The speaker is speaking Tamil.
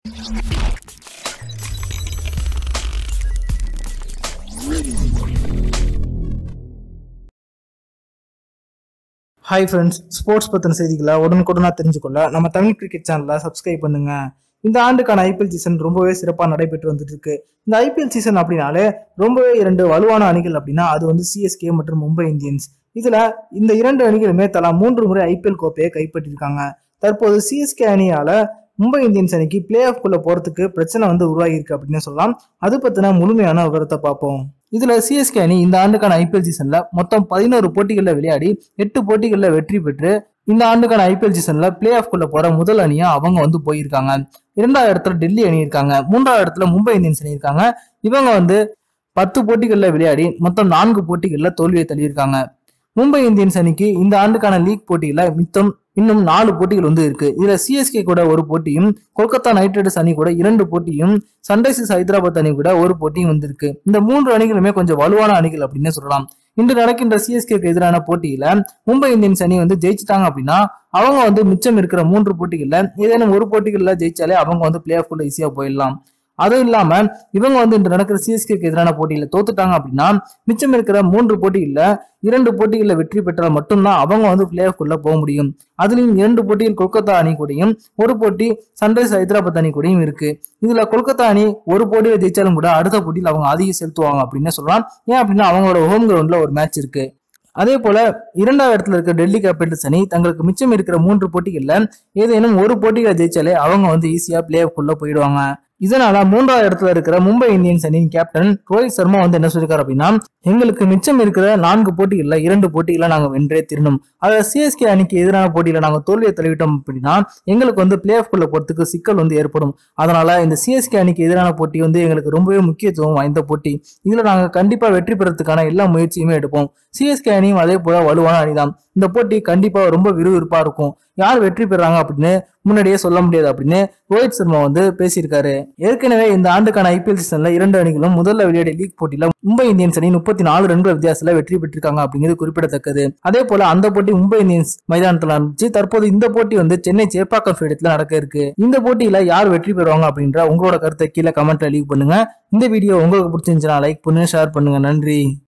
ஹாய் ஃப்ரெண்ட்ஸ் ஸ்போர்ட்ஸ் பற்றின செய்திகளை உடனுக்குடனாக தெரிஞ்சுக்கொள்ள நம்ம தமிழ் கிரிக்கெட் சேனலை சப்ஸ்கிரைப் பண்ணுங்க இந்த ஆண்டுக்கான ஐபிஎல் சீசன் ரொம்பவே சிறப்பாக நடைபெற்று வந்துட்டு இருக்கு இந்த ஐபிஎல் சீசன் அப்படின்னாலே ரொம்பவே இரண்டு வலுவான அணிகள் அப்படின்னா அது வந்து சிஎஸ்கே மற்றும் மும்பை இந்தியன்ஸ் இதுல இந்த இரண்டு அணிகளுமே தலா மூன்று முறை ஐபிஎல் கோப்பையை கைப்பற்றியிருக்காங்க தற்போது சிஎஸ்கே அணியால மும்பை இந்தியன்ஸ் அணிக்கு பிளே ஆஃப் குள்ள போறதுக்கு பிரச்சனை வந்து உருவாகி இருக்கு அப்படின்னு சொல்லலாம் அது பத்தின முழுமையான விவரத்தை பார்ப்போம் இதுல சிஎஸ்கே அணி இந்த ஆண்டுக்கான ஐபிஎல் சீசன்ல மொத்தம் பதினோரு போட்டிகளில் விளையாடி எட்டு போட்டிகளில் வெற்றி பெற்று இந்த ஆண்டுக்கான ஐபிஎல் சீசன்ல பிளே ஆஃப் குள்ள போற முதல் அணியா அவங்க வந்து போயிருக்காங்க இரண்டாவது இடத்துல டெல்லி அணி இருக்காங்க மூன்றாவது இடத்துல மும்பை இந்தியன்ஸ் அணி இருக்காங்க இவங்க வந்து பத்து போட்டிகளில் விளையாடி மொத்தம் நான்கு போட்டிகளில் தோல்வியை தள்ளியிருக்காங்க மும்பை இந்தியன்ஸ் அணிக்கு இந்த ஆண்டுக்கான லீக் போட்டியில மித்தம் இன்னும் நாலு போட்டிகள் வந்து இருக்கு இதுல சிஎஸ்கே கூட ஒரு போட்டியும் கொல்கத்தா நைட் ரைடர்ஸ் அணி கூட இரண்டு போட்டியும் சன்ரைசர்ஸ் ஹைதராபாத் அணி கூட ஒரு போட்டியும் வந்திருக்கு இந்த மூன்று அணிகளுமே கொஞ்சம் வலுவான அணிகள் அப்படின்னு சொல்லலாம் இன்று நடக்கின்ற சிஎஸ்கேக்கு எதிரான போட்டியில மும்பை இந்தியன்ஸ் அணி வந்து ஜெயிச்சிட்டாங்க அப்படின்னா அவங்க வந்து மிச்சம் இருக்கிற மூன்று போட்டிகள்ல ஏதேனும் ஒரு போட்டிகள்ல ஜெயிச்சாலே அவங்க வந்து பிளே ஆஃப் ஈஸியா போயிடலாம் அதுவும் இல்லாம இவங்க வந்து இன்று நடக்கிற சிஎஸ்கேக்கு எதிரான போட்டியில தோத்துட்டாங்க அப்படின்னா மிச்சம் இருக்கிற மூன்று போட்டிகள்ல இரண்டு போட்டிகளில் வெற்றி பெற்றால் மட்டும்தான் அவங்க வந்து பிளே ஆஃப்குள்ள போக முடியும் அதுலயும் இரண்டு போட்டியில் கொல்கத்தா அணி கூடயும் ஒரு போட்டி சன்ரைஸ் ஹைதராபாத் அணி கூடயும் இருக்கு இதுல கொல்கத்தா அணி ஒரு போட்டியில ஜெயிச்சாலும் கூட அடுத்த போட்டியில் அவங்க அதிகம் செலுத்துவாங்க அப்படின்னு சொல்லலாம் ஏன் அப்படின்னா அவங்களோட ஹோம் கிரவுண்ட்ல ஒரு மேட்ச் இருக்கு அதே போல இரண்டாவது இடத்துல இருக்க டெல்லி கேபிட்டல்ஸ் அணி தங்களுக்கு மிச்சம் இருக்கிற மூன்று போட்டிகள்ல ஏதேனும் ஒரு போட்டிகளை ஜெயிச்சாலே அவங்க வந்து ஈஸியா பிளே ஆஃப்குள்ள போயிடுவாங்க இதனால மூன்றாவது இடத்துல இருக்கிற மும்பை இந்தியன்ஸ் அணியின் கேப்டன் ரோஹித் சர்மா வந்து என்ன சொல்லிருக்காரு அப்படின்னா எங்களுக்கு மிச்சம் இருக்கிற நான்கு போட்டிகள்ல இரண்டு போட்டிகளை நாங்க வென்றே திருணும் அதாவது சிஎஸ்கே அணிக்கு எதிரான போட்டியில நாங்க தோல்வியை தழுவிட்டோம் அப்படின்னா எங்களுக்கு வந்து பிளே ஆஃப் குள்ள போறதுக்கு சிக்கல் வந்து ஏற்படும் அதனால இந்த சிஎஸ்கே அணிக்கு எதிரான போட்டி வந்து எங்களுக்கு ரொம்பவே முக்கியத்துவம் வாய்ந்த போட்டி இதுல நாங்க கண்டிப்பா வெற்றி பெறதுக்கான எல்லா முயற்சியுமே எடுப்போம் சிஎஸ்கே அணியும் அதே போல வலுவான அணிதான் இந்த போட்டி கண்டிப்பா ரொம்ப விறுவிறுப்பா இருக்கும் யார் வெற்றி பெறாங்க அப்படின்னு முன்னாடியே சொல்ல முடியாது அப்படின்னு ரோஹித் சர்மா வந்து பேசியிருக்காரு ஏற்கனவே இந்த ஆண்டுக்கான ஐபிஎல் சீசன்ல இரண்டு அணிகளும் முதல்ல விளையாடிய லீக் போட்டியில மும்பை இந்தியன்ஸ் அணி முப்பத்தி நாலு ரன்கள் வித்தியாசத்துல வெற்றி பெற்றிருக்காங்க அப்படிங்கிறது குறிப்பிடத்தக்கது அதே போல அந்த போட்டி மும்பை இந்தியன்ஸ் மைதானத்துல இருந்துச்சு தற்போது இந்த போட்டி வந்து சென்னை சேப்பாக்கம் ஸ்டேடியத்துல நடக்க இருக்கு இந்த போட்டியில யார் வெற்றி பெறுவாங்க அப்படின்ற உங்களோட கருத்தை கீழே கமெண்ட்ல லீவ் பண்ணுங்க இந்த வீடியோ உங்களுக்கு பிடிச்சிருந்துச்சுன்னா லைக் பண்ணுங்க ஷேர் பண்ணுங்க நன்றி